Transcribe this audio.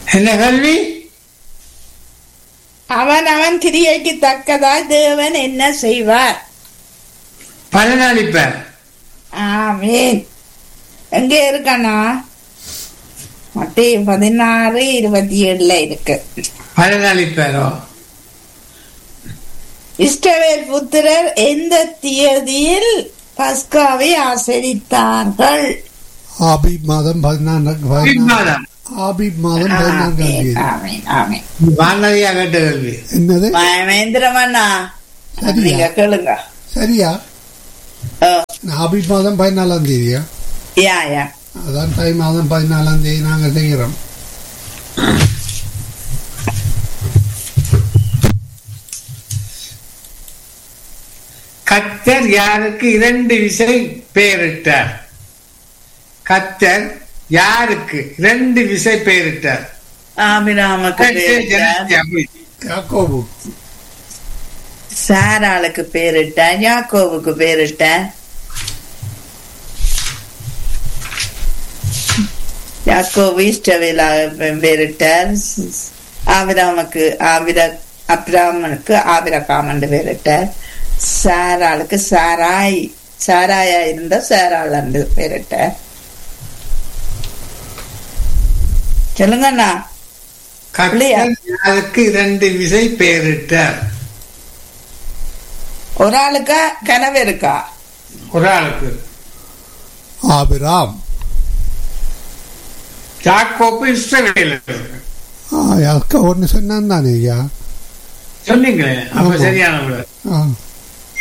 என்ன கல்வி அவன் அவன் கிரியைக்கு தக்கதாய் தேவன் என்ன செய்வார் பலனளிப்பார் ஆமீன் எங்க இருக்கண்ணா மத்திய பதினாறு இருபத்தி ஏழுல இருக்கு பலனளிப்பாரோ இஸ்ரவேல் புத்திரர் எந்த தேதியில் பஸ்காவை ஆசரித்தார்கள் ஆபிப் மாதம் பதினான்கு பதினான்கு மாதம் ஆபிப் மாதம் பதினான்காம் ஆமீன், தேதி ஆமீன், ஆமீன். வானதியா கேட்ட கல்வி என்னது மகேந்திரமண்ணா சரியா? நீங்க கேளுங்க சரியா ஓ, ஆபிப் மாதம் பதினாலாம் தேதியா யா யா அதான் தை மாதம் பதினாலாம் தேதி நாங்கள் செய்கிறோம் கத்தர் யாருக்கு இரண்டு விசை பெயரிட்டார் கத்தர் யாருக்கு இரண்டு விசை பெயரிட்டார் ஆபிராமுக்கு பேரிட்டார் யாக்கோபு சாராளுக்கு பேரிட்டார் யாக்கோவுக்கு பேரிட்டார் யாக்கோவு இஷ்டவேலா பேரிட்டார் ஆபிராமுக்கு ஆபிர அப்ராமனுக்கு ஆபிரகாமன் பேரிட்டார் சாராளுக்கு சாராய் சாராயா இருந்த சாராள் என்று பேரிட்டார் சொல்லுங்கண்ணா இல்லையா? கத்தர் யாருக்கு இரண்டு விசை பெயரிட்டார் ஒரு ஆளுக்கா கனவு இருக்கா ஒரு ஆளுக்கு ஆபிராம் யாக்கோப்பு இஸ்ரவேல் ஆ, யாக்கோ ஒன்று சொன்னான் தானே ஐயா சொன்னீங்களே அப்ப ஆமா. சரியான ஆ